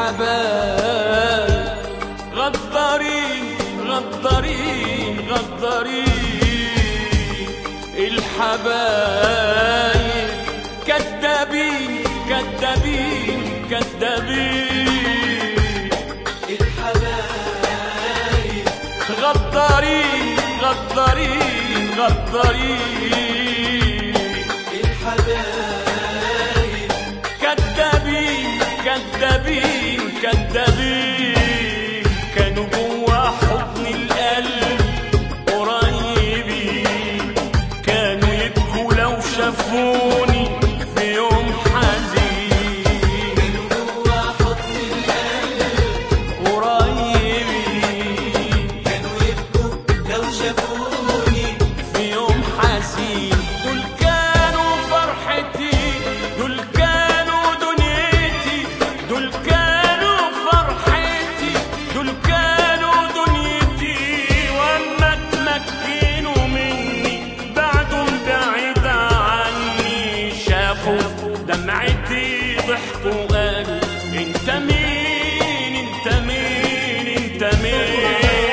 الحبايب غدارين غدارين غدارين الحبايب كذابين كذابين كذابين الحبايب غدارين غدارين غدارين الحبايب كذابين كذابين كذابين كانوا جوا حضن القلب قريبين كانوا يبكوا لو شافوني في يوم حزين جوا حضن القلب قريبين كانوا يبكوا لو شافوني في يوم حزين دول كانوا فرحتي دول كانوا دنيتي دول كانوا فرحتي دول كانوا دنيتي واما تمكنوا مني بعدهم بعيد عني شافوا دمعتي ضحكوا قالوا انت مين انت مين انت مين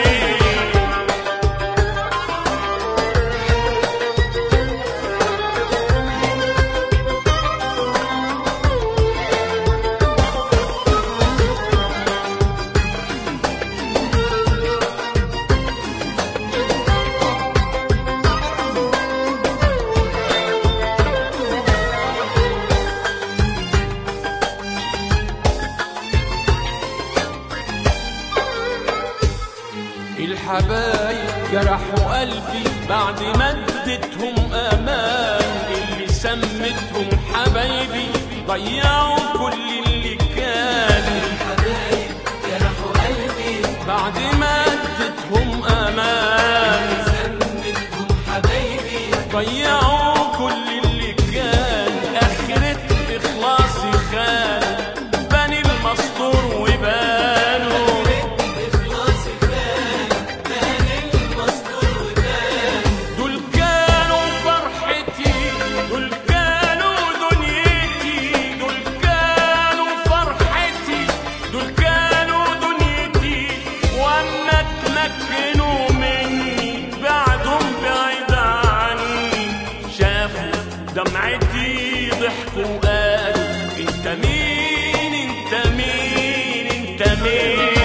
الحبايب جرحوا قلبي بعد ما اديتهم امان اللي سمتهم حبايبي ضيعوا كل اللي كان الحبايب جرحوا قلبي بعد ما اديتهم امان سمتهم حبايبي ضيعوا كل اللي كان اخرة اخلاصي خان بني المستور وبانوا إخلاص كان كان المصدر وكان دول كانوا فرحتي دول كانوا دنيتي دول كانوا فرحتي دول كانوا دنيتي واما تمكنوا مني بعدهم بعيد عني شافوا دمعتي ضحكوا قالوا انت مين انت مين انت مين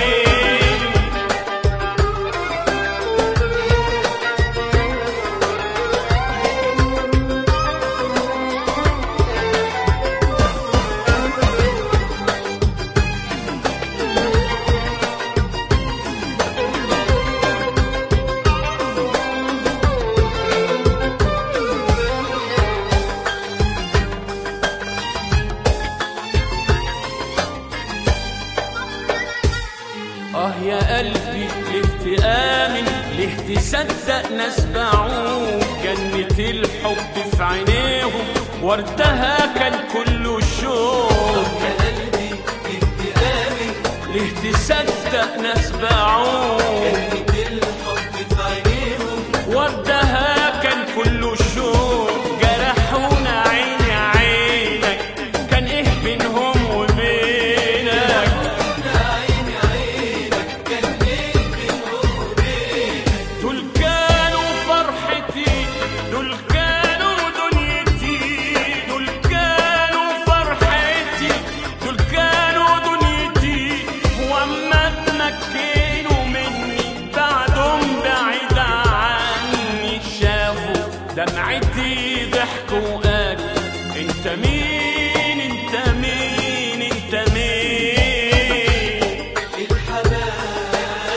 آه يا قلبي ليه تآمن ليه تصدق ناس باعوك جنة الحب في عينيهم وردها كان كله شوق يا قلبي كنت آمن ليه تصدق ناس باعوك كنت الحب في عينيهم وردها كان كله شوق جرحونا عيني عينك كان ايه بينهم وبينك عيني عينك كان ايه بينهم وبينك دول كانوا فرحتي دول كانوا دنيتي دول كانوا فرحتي دول كانوا دنيتي واما تمكنوا مني بعدهم بعيد عني شافوا دمعتي ضحكوا قالوا انت مين انت مين انت مين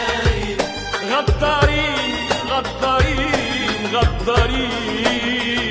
الحبايب غدارين غدارين غدارين